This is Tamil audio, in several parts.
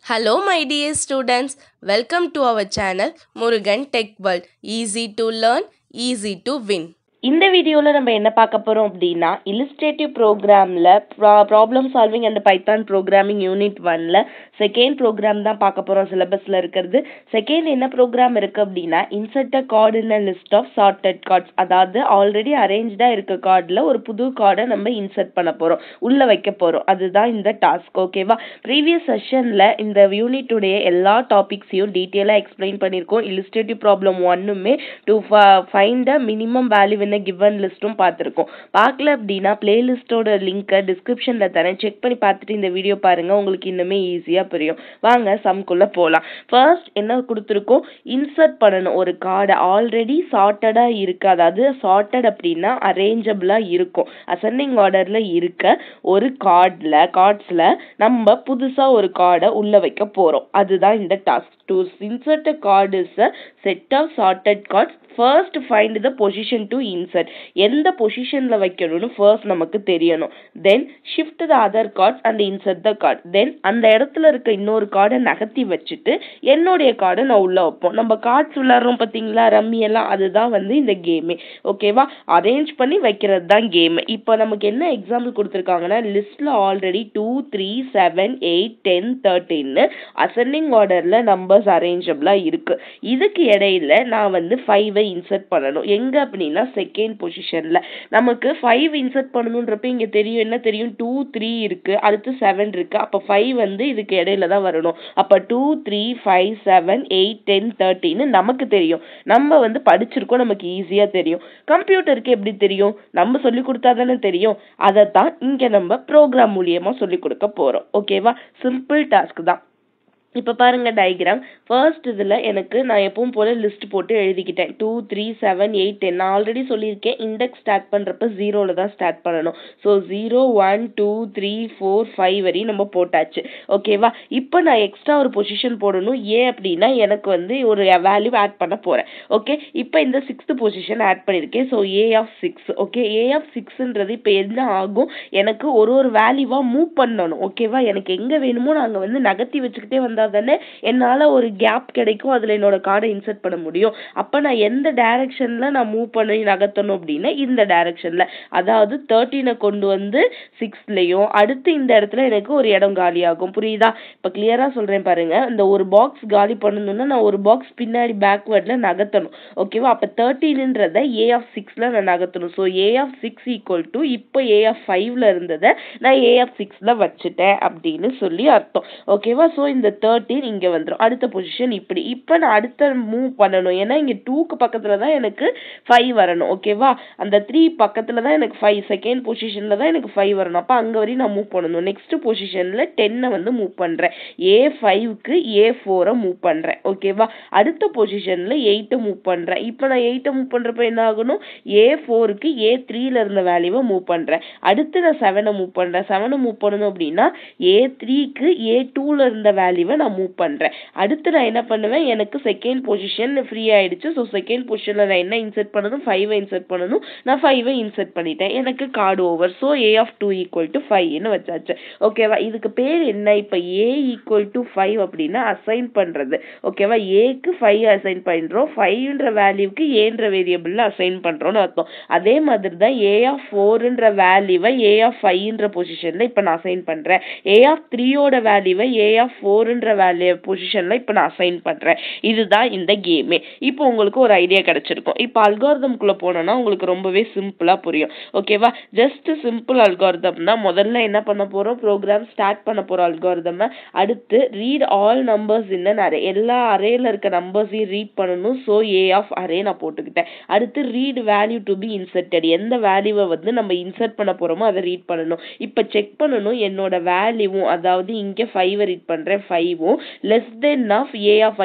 Hello, my dear students. Welcome to our channel Murugan Tech World. Easy to learn, easy to win. இந்த வீடியோவில் நம்ம என்ன பார்க்க போகிறோம் அப்படின்னா இல்லுஸ்ட்ரேட்டிவ் ப்ரோக்ராமில் problem solving and Python programming unit ஒனில் செகண்ட் ப்ரோக்ராம் தான் பார்க்க போகிறோம் சிலபஸில் இருக்கிறது செகண்ட் என்ன ப்ரோக்ராம் இருக்குது அப்படின்னா insert a card in list of sorted cards அதாவது ஆல்ரெடி அரேஞ்ச்டாக இருக்க கார்டில் ஒரு புது கார்டை நம்ம இன்சர்ட் பண்ண போகிறோம் உள்ளே வைக்க போகிறோம் அதுதான் இந்த டாஸ்க் ஓகேவா ப்ரீவியஸ் செஷனில் இந்த யூனிட்டுடைய எல்லா டாபிக்ஸையும் டீட்டெயிலாக எக்ஸ்பிளைன் பண்ணியிருக்கோம் இல்லுஸ்ட்ரேட்டிவ் ப்ராப்ளம் ஒன்னுமே to find a minimum value in given லிஸ்ட்டும் பார்த்துருக்கோம் பார்க்கல அப்படின்னா பிளேலிஸ்ட்டோட லிங்க்கை டிஸ்கிரிப்ஷனில் தரேன் செக் பண்ணி பார்த்துட்டு இந்த வீடியோ பாருங்கள் உங்களுக்கு இன்னுமே ஈஸியாக புரியும் வாங்க சம்குள்ளே போகலாம் ஃபர்ஸ்ட் என்ன கொடுத்துருக்கோம் இன்சர்ட் பண்ணணும் ஒரு கார்டை ஆல்ரெடி சார்ட்டடாக இருக்கு அதாவது சார்ட்டட் அப்படின்னா அரேஞ்சபிளாக இருக்கும் அசெண்டிங் ஆர்டரில் இருக்க ஒரு கார்டில் கார்ட்ஸில் நம்ம புதுசாக ஒரு கார்டை உள்ளே வைக்க போகிறோம் அதுதான் இந்த task to insert a card is a set of sorted cards first find the position to insert எந்த பொசிஷனில் வைக்கணும்னு ஃபர்ஸ்ட் நமக்கு தெரியணும் then shift the other cards and insert the card then அந்த இடத்துல இருக்க இன்னொரு கார்டை நகர்த்தி வச்சுட்டு என்னுடைய கார்டை நான் உள்ளே வைப்போம் நம்ம கார்ட்ஸ் விளாட்றோம் பார்த்தீங்களா ரம்மி எல்லாம் அதுதான் வந்து இந்த கேமே ஓகேவா அரேஞ்ச் பண்ணி வைக்கிறது தான் கேம் இப்போ நமக்கு என்ன எக்ஸாம்பிள் கொடுத்துருக்காங்கன்னா லிஸ்ட்டில் already two three seven eight ten தேர்ட்டின்னு அசெண்டிங் ஆர்டரில் நம்பர்ஸ் அரேஞ்சபிளாக இருக்குது இதுக்கு இடையில நான் வந்து ஃபைவை இன்சர்ட் பண்ணணும் எங்கே அப்படின்னா செகண்ட் பொசிஷனில் நமக்கு ஃபைவ் இன்சர்ட் பண்ணணுன்றப்ப இங்கே தெரியும் என்ன தெரியும் டூ த்ரீ இருக்குது அடுத்து செவன் இருக்குது அப்போ ஃபைவ் வந்து இதுக்கு இடையில தான் வரணும் அப்போ two three five seven eight ten தேர்ட்டின்னு நமக்கு தெரியும் நம்ம வந்து படிச்சிருக்கோம் நமக்கு ஈஸியாக தெரியும் கம்ப்யூட்டருக்கு எப்படி தெரியும் நம்ம சொல்லி கொடுத்தா தானே தெரியும் அதை தான் இங்கே நம்ம ப்ரோக்ராம் மூலியமாக சொல்லி கொடுக்க போகிறோம் ஓகேவா சிம்பிள் டாஸ்க் தான் இப்போ பாருங்க டயக்ராம் ஃபர்ஸ்ட் இதில் எனக்கு நான் எப்பவும் போல லிஸ்ட் போட்டு எழுதிக்கிட்டேன் two three seven eight ten நான் ஆல்ரெடி சொல்லியிருக்கேன் இண்டெக்ஸ் ஸ்டார்ட் பண்ணுறப்ப ஜீரோவில் தான் ஸ்டார்ட் பண்ணணும் so zero one two three four five வரையும் நம்ம போட்டாச்சு ஓகேவா இப்போ நான் எக்ஸ்ட்ரா ஒரு பொசிஷன் போடணும் ஏன் அப்படின்னா எனக்கு வந்து ஒரு வேல்யூ ஆட் பண்ண போகிறேன் ஓகே இப்போ இந்த சிக்ஸ்த் பொசிஷன் ஆட் பண்ணியிருக்கேன் so A of six okay A of சிக்ஸ்ன்றது இப்போ என்ன ஆகும் எனக்கு ஒரு ஒரு வேல்யூவாக மூவ் பண்ணணும் ஓகேவா எனக்கு எங்கே வேணுமோ நாங்கள் வந்து நகர்த்தி வச்சுக்கிட்டே வந்தால் தானே என்னால் ஒரு கேப் கிடைக்கும் அதில் என்னோட கார்டை இன்சர்ட் பண்ண முடியும் அப்போ நான் எந்த டைரக்ஷனில் நான் மூவ் பண்ணி நகர்த்தணும் அப்படின்னா இந்த டைரக்ஷனில் அதாவது தேர்ட்டீனை கொண்டு வந்து சிக்ஸ்லேயும் அடுத்து இந்த இடத்துல எனக்கு ஒரு இடம் காலியாகும் புரியுதா இப்போ கிளியராக சொல்கிறேன் பாருங்க இந்த ஒரு பாக்ஸ் காலி பண்ணணும்னா நான் ஒரு பாக்ஸ் பின்னாடி பேக்வேர்டில் நகர்த்தணும் ஓகேவா அப்போ தேர்ட்டீனுன்றதை ஏ ஆஃப் சிக்ஸில் நான் நகர்த்தணும் so A of six equal to இப்போ ஏ ஆஃப் ஃபைவ்ல இருந்ததை நான் ஏ ஆஃப் சிக்ஸில் வச்சுட்டேன் அப்படின்னு சொல்லி அர்த்தம் ஓகேவா ஸோ இந்த தேர்ட்டீன் இங்கே வந்துடும் அடுத்த பொசிஷன் இப்படி இப்போ நான் அடுத்த மூவ் பண்ணணும் ஏன்னா இங்கே டூக்கு பக்கத்தில் தான் எனக்கு ஃபைவ் வரணும் ஓகேவா அந்த த்ரீ பக்கத்தில் தான் எனக்கு ஃபைவ் செகண்ட் பொசிஷனில் தான் எனக்கு ஃபைவ் வரணும் அப்போ அங்கே வரையும் நான் மூவ் பண்ணணும் நெக்ஸ்ட் பொசிஷனில் டென்னை வந்து மூவ் பண்ணுறேன் ஏ ஃபைவ்க்கு ஏ ஃபோரை மூவ் பண்ணுறேன் ஓகேவா அடுத்த பொசிஷனில் எயிட்டை மூவ் பண்ணுறேன் இப்போ நான் எயிட்டை மூவ் பண்ணுறப்ப என்ன ஆகணும் ஏ ஃபோருக்கு ஏ த்ரீல இருந்த வேல்யூவை மூவ் பண்ணுறேன் அடுத்து நான் செவனை மூவ் பண்ணுறேன் செவனை மூவ் பண்ணணும் அப்படின்னா ஏ த்ரீக்கு ஏ டூவில் இருந்த வேல்யூவை நான் மூவ் பண்ணுறேன் அடுத்து நான் என்ன பண்ணுவேன் எனக்கு செகண்ட் பொசிஷன் ஃப்ரீ ஆயிடுச்சு ஸோ செகண்ட் பொசிஷனில் நான் என்ன இன்சர்ட் பண்ணணும் ஃபைவை இன்சர்ட் பண்ணணும் நான் ஃபைவை இன்சர்ட் பண்ணிட்டேன் எனக்கு card over so A of two equal to ஃபைவ்னு வச்சாச்சு ஓகேவா இதுக்கு பேர் என்ன இப்போ ஏ ஈக்குவல் டு ஃபைவ் அப்படின்னா அசைன் பண்ணுறது ஓகேவா ஏக்கு ஃபைவ் அசைன் பண்ணுறோம் ஃபைவ்ன்ற வேல்யூக்கு ஏன்ற வேரியபிளில் அசைன் பண்ணுறோம்னு அர்த்தம் அதே மாதிரி தான் ஏ ஆஃப் ஃபோருன்ற வேல்யூவை ஏ ஆஃப் ஃபைவ்ன்ற பொசிஷனில் இப்போ நான் அசைன் பண்ணுறேன் ஏ ஆஃப் த்ரீயோட வேல்யூவை ஏ ஆஃப் ஃபோருன்ற வேல்யூ பொசிஷனில் இப்போ நான் அசைன் பண்ணுறேன் இதுதான் இந்த கேமே இப்போ உங்களுக்கு ஒரு ஐடியா கிடச்சிருக்கும் இப்போ அல்காரதம்குள்ளே போனோன்னா உங்களுக்கு ரொம்பவே சிம்பிளாக புரியும் ஓகேவா ஜஸ்ட் சிம்பிள் அல்காரதம் தான் முதல்ல என்ன பண்ண போகிறோம் ப்ரோக்ராம் ஸ்டார்ட் பண்ண போகிறோம் அல்காரதம் அடுத்து read all numbers in array எல்லா அரேல இருக்க நம்பர்ஸையும் ரீட் பண்ணணும் ஸோ ஏ ஆஃப் அரே நான் போட்டுக்கிட்டேன் அடுத்து read value to be inserted எந்த வேல்யூவை வந்து நம்ம இன்சர்ட் பண்ண போகிறோமோ அதை ரீட் பண்ணணும் இப்போ செக் பண்ணணும் என்னோட வேல்யூவும் அதாவது இங்கே ஃபைவை ரீட் பண்ணுறேன் ஃபைவும் less than of A of ஐயா இருக்கா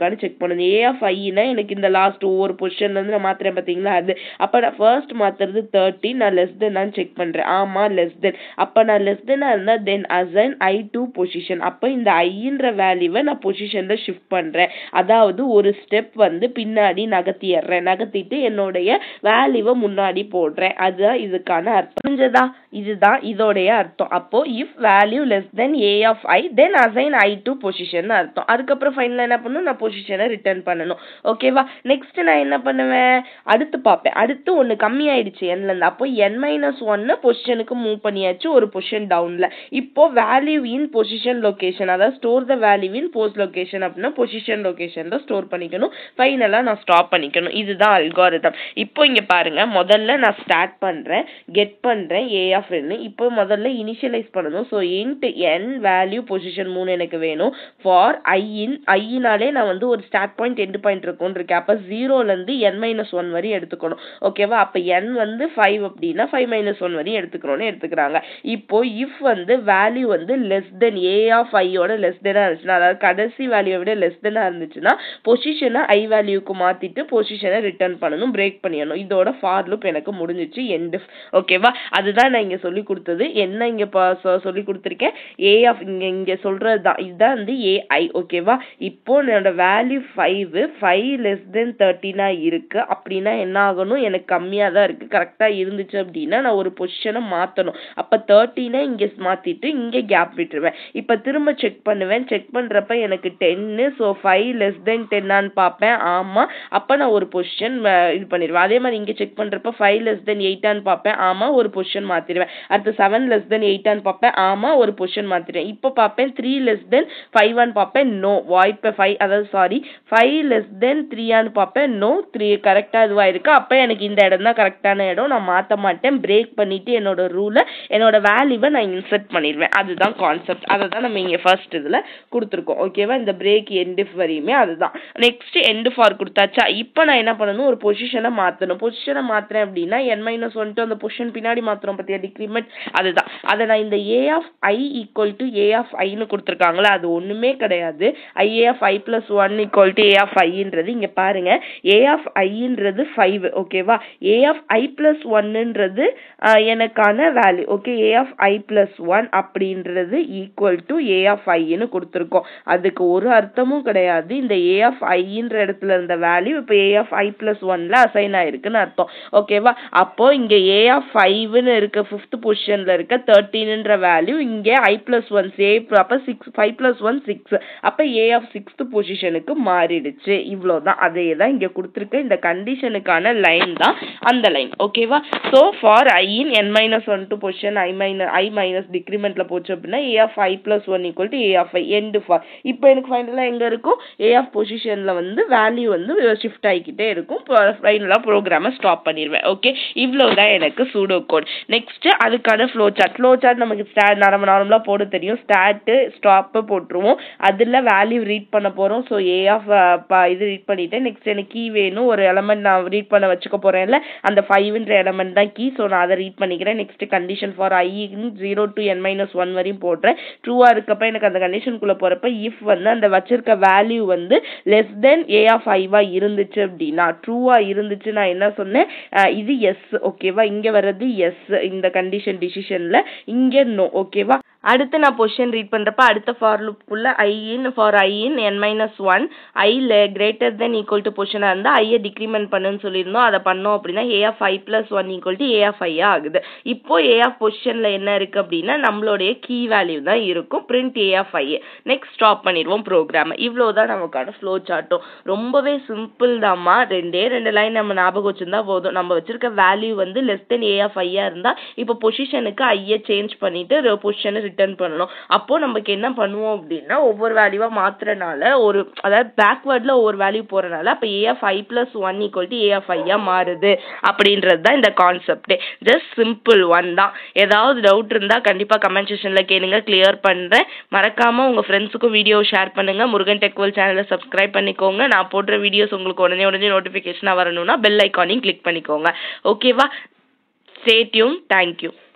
இருக்கான்னு செக் பண்ணணும் ஏ ஆஃப் ஐனா எனக்கு இந்த லாஸ்ட் ஒவ்வொரு பொசிஷன்லேருந்து நான் மாத்துறேன் பார்த்தீங்களா அது அப்போ நான் ஃபர்ஸ்ட் மாத்துறது தேர்ட்டி நான் லெஸ் தென்னான்னு செக் பண்ணுறேன் ஆமாம் லெஸ் தென் அப்போ நான் லெஸ் தென்னாக இருந்தால் then assign I to position அப்போ இந்த ஐன்ற வேல்யூவை நான் பொசிஷனில் ஷிஃப்ட் பண்ணுறேன் அதாவது ஒரு ஸ்டெப் வந்து பின்னாடி நகர்த்திடுறேன் நகர்த்திட்டு என்னுடைய வேல்யூவை முன்னாடி போடுறேன் அதுதான் இதுக்கான அர்த்தம் புரிஞ்சதா இதுதான் இதோடைய அர்த்தம் அப்போ if value less than A of I then assign I to position அர்த்தம் அதுக்கப்புறம் ஃபைனலாக என்ன பண்ணணும் நான் பொசிஷனை ரிட்டர்ன் பண்ணணும் ஓகேவா நெக்ஸ்ட் நான் என்ன பண்ணுவேன் அடுத்து பார்ப்பேன் அடுத்து ஒன்று கம்மி ஆயிடுச்சு என்லேருந்து அப்போ என் மைனஸ் ஒன்னு பொசிஷனுக்கு மூவ் பண்ணியாச்சு ஒரு பொசிஷன் டவுனில் இப்போ வேல்யூ இன் பொசிஷன் லொகேஷன் அதாவது store the value in post location அப்படின்னா பொசிஷன் லொகேஷனில் ஸ்டோர் பண்ணிக்கணும் ஃபைனலாக நான் ஸ்டாப் பண்ணிக்கணும் இதுதான் அல்காரிதம் இப்போ இங்கே பாருங்க முதல்ல நான் ஸ்டார்ட் பண்ணுறேன் கெட் பண்ணுறேன் ஏ ஆஃப் என்னு இப்போ முதல்ல இனிஷியலைஸ் பண்ணணும் so int n value position மூணு எனக்கு வேணும் ஃபார் ஐ இன் ஐயினாலே நான் வந்து ஒரு ஸ்டார்ட் பாயிண்ட் எண்டு பாயிண்ட் இருக்கும்னு இருக்கேன் அப்போ ஜீரோலேருந்து என் மைனஸ் ஒன் வரையும் எடுத்துக்கணும் ஓகேவா அப்போ என் வந்து ஃபைவ் அப்படின்னா ஃபைவ் மைனஸ் ஒன் வரையும் எடுத்துக்கணும்னு எடுத்துக்கிறாங்க இப்போ இஃப் வந்து வேல்யூ வந்து லெஸ் தென் ஏ ஆஃப் ஐயோட லெஸ் தென்னாக இருந்துச்சுன்னா அதாவது கடைசி வேல்யூவை விட லெஸ் தென்னாக இருந்துச்சுன்னா பொசிஷனை ஐ வேல்யூக்கு மாற்றிட்டு பொசிஷனை ரிட்டர்ன் பண்ணணும் பிரேக் பண்ணிடணும் இதோட ஃபார் லுப் எனக்கு முடிஞ்சிச்சு எண்டு ஓகேவா அதுதான் நான் இங்கே சொல்லி கொடுத்தது என்ன இங்கே சொல்லி கொடுத்துருக்கேன் ஏ ஆஃப் இங்கே இங்கே சொல்கிறது தான் இதுதான் வந்து ஏஐ ஓகேவா இப்போ என்னோட value five five less than தேர்ட்டினா இருக்கு அப்படின்னா என்ன ஆகணும் எனக்கு கம்மியாக தான் இருக்கு கரெக்டாக இருந்துச்சு அப்படின்னா நான் ஒரு பொசிஷனை மாற்றணும் அப்போ தேர்ட்டினா இங்கே மாற்றிட்டு இங்கே கேப் விட்டுருவேன் இப்போ திரும்ப செக் பண்ணுவேன் செக் பண்ணுறப்ப எனக்கு டென்னு ஸோ ஃபைவ் லெஸ் தென் டென்னான்னு பார்ப்பேன் ஆமாம் அப்போ நான் ஒரு பொசிஷன் இது பண்ணிடுவேன் அதே மாதிரி இங்கே செக் பண்ணுறப்ப ஃபைவ் லெஸ் தென் எயிட்டான்னு பார்ப்பேன் ஆமாம் ஒரு பொசிஷன் மாற்றிடுவேன் அடுத்து செவன் லெஸ் தென் எயிட்டான்னு பார்ப்பேன் ஆமாம் ஒரு பொசிஷன் மாற்றிடுவேன் இப்போ பார்ப்பேன் த்ரீ லெஸ் தென் ஃபைவான்னு பார்ப்பேன் நோ வாய்ப்பை ஃபைவ் அதாவது சாரி ஃபைவ் லெஸ் தென் த்ரீயான்னு பார்ப்பேன் நோ த்ரீ கரெக்டாக இதுவாக இருக்கு அப்போ எனக்கு இந்த இடம் தான் கரெக்டான இடம் நான் மாற்ற மாட்டேன் பிரேக் பண்ணிட்டு என்னோட ரூலை என்னோட வேல்யூவை நான் இன்சர்ட் பண்ணிடுவேன் அதுதான் கான்செப்ட் அதை தான் நம்ம இங்கே ஃபர்ஸ்ட் இதில் கொடுத்துருக்கோம் ஓகேவா இந்த பிரேக் எண்டு வரையுமே அதுதான் நெக்ஸ்ட் எண்டு ஃபார் கொடுத்தாச்சா இப்போ நான் என்ன பண்ணணும் ஒரு பொசிஷனை மாற்றணும் பொசிஷனை மாற்றுறேன் அப்படின்னா என் மைனஸ் ஒன்ட்டு அந்த பொசிஷன் பின்னாடி மாற்றுறோம் பார்த்தியா டிக்ரிமெண்ட் அதுதான் அதை நான் இந்த A of I equal to A of ஐன்னு கொடுத்துருக்காங்களா அது ஒன்றுமே கிடையாது I A of I plus one equal to A of ஐன்றது இங்கே பாருங்க ஏ ஆஃப் ஐன்றது ஃபைவ் ஓகேவா ஏ ஆஃப் ஐ ப்ளஸ் ஒன்னுன்றது எனக்கான value okay A of I plus one அப்படின்றது ஈக்குவல் டு ஏ ஆஃப் ஐன்னு கொடுத்துருக்கோம் அதுக்கு ஒரு அர்த்தமும் கிடையாது இந்த ஏ ஆஃப் ஐன்ற இடத்துல இருந்த வேல்யூ இப்போ ஏ ஆஃப் ஐ ப்ளஸ் ஒன்ல அசைன் ஆயிருக்குன்னு அர்த்தம் ஓகேவா அப்போ இங்க ஏ ஆஃப் ஃபைவ்னு இருக்க ஃபிஃப்த் பொசிஷன்ல இருக்க தேர்ட்டீன்ன்ற வேல்யூ இங்கே ஐ ப்ளஸ் ஒன் சேஃப் அப்போ six five plus one six அப்போ ஏ ஆஃப் சிக்ஸ்த் பொசிஷனுக்கு மாறிடுச்சு இவ்வளோதான் அதே தான் இங்கே கொடுத்துருக்க இந்த கண்டிஷனுக்கான லைன் தான் அந்த லைன் ஓகேவா so for I in n minus one to position I minus I minus டிக்ரிமெண்ட்ல போச்சு அப்படின்னா A of I plus one equal to A of I end for இப்போ எனக்கு ஃபைனலாக எங்கே இருக்கும் ஏ ஆஃப் பொசிஷனில் வந்து வேல்யூ வந்து ஷிஃப்ட் ஆகிக்கிட்டே இருக்கும் ஃபைனலாக ப்ரோக்ராமை ஸ்டாப் பண்ணிடுவேன் ஓகே இவ்வளோ தான் எனக்கு சூடோ கோட் நெக்ஸ்ட் அதுக்கான ஃப்ளோ சார்ட் ஃப்ளோ சார்ட் நமக்கு ஸ்டா நம்ம நார்மலாக போட தெரியும் ஸ்டார்ட்டு ஸ்டாப்பு போட்டுருவோம் அதில் வேல்யூ ரீட் பண்ண போகிறோம் ஸோ ஏ ஆஃப் இது ரீட் பண்ணிட்டேன் நெக்ஸ்ட் எனக்கு கீ வேணும் ஒரு எலமெண்ட் நான் ரீட் பண்ண வச்சுக்க போகிறேன்ல அந்த ஃபைவ்ன்ற எலமெண்ட் தான் கீ ஸோ நான் அதை ரீட் பண்ணிக்கிறேன் next condition for I zero to n minus one வரையும் போடுறேன் ட்ரூவாக இருக்கப்ப எனக்கு அந்த கண்டிஷனுக்குள்ளே போகிறப்ப இஃப் வந்து அந்த வச்சிருக்க வேல்யூ வந்து லெஸ் தென் ஏ ஆஃப் ஐவா இருந்துச்சு அப்படின்னா ட்ரூவாக இருந்துச்சு நான் என்ன சொன்னேன் இது எஸ் ஓகேவா இங்கே வர்றது எஸ் இந்த கண்டிஷன் டிசிஷனில் இங்கே நோ ஓகேவா அடுத்து நான் பொசிஷன் ரீட் பண்ணுறப்ப அடுத்த ஃபார் லுக்குள்ள I in for I in n minus one I greater than equal to பொசிஷனாக இருந்தால் ஐயை டிக்ரிமெண்ட் பண்ணுன்னு சொல்லியிருந்தோம் அதை பண்ணோம் அப்படின்னா A of I plus one equal to A of ஐயா ஆகுது இப்போ ஏ ஆஃப் பொசிஷனில் என்ன இருக்குது அப்படின்னா நம்மளுடைய கீ வேல்யூ தான் இருக்கும் print A of I next stop பண்ணிடுவோம் ப்ரோக்ராம் இவ்வளோ தான் நமக்கான ஃப்ளோ சார்ட்டும் ரொம்பவே சிம்பிள் தாம்மா ரெண்டே ரெண்டு லைன் நம்ம ஞாபகம் வச்சிருந்தா போதும் நம்ம வச்சிருக்க வேல்யூ வந்து லெஸ் தென் ஏ ஆஃப் ஐயா இருந்தால் இப்போ பொசிஷனுக்கு ஐயை சேஞ்ச் பண்ணிட்டு பொசிஷனை ரிட்டர்ன் பண்ணணும் அப்போ நமக்கு என்ன பண்ணுவோம் அப்படின்னா ஒவ்வொரு வேல்யூவா மாத்துறனால ஒரு அதாவது பேக்வேர்ட்ல ஒவ்வொரு வேல்யூ போறனால அப்போ A of I plus one equal to A of ஐயா மாறுது அப்படின்றது தான் இந்த கான்செப்டே ஜஸ்ட் சிம்பிள் ஒன் தான் ஏதாவது டவுட் இருந்தா கண்டிப்பா கமெண்ட் செக்ஷன்ல கேளுங்க கிளியர் பண்றேன் மறக்காம உங்க ஃப்ரெண்ட்ஸுக்கும் வீடியோ ஷேர் பண்ணுங்க முருகன் டெக்வல் சேனலை சப்ஸ்கிரைப் பண்ணிக்கோங்க நான் போடுற வீடியோஸ் உங்களுக்கு உடனே உடனே நோட்டிஃபிகேஷனாக வரணும்னா பெல் ஐக்கானையும் கிளிக் பண்ணிக்கோங்க ஓகேவா ஸ்டே டியூன் தேங்க்யூ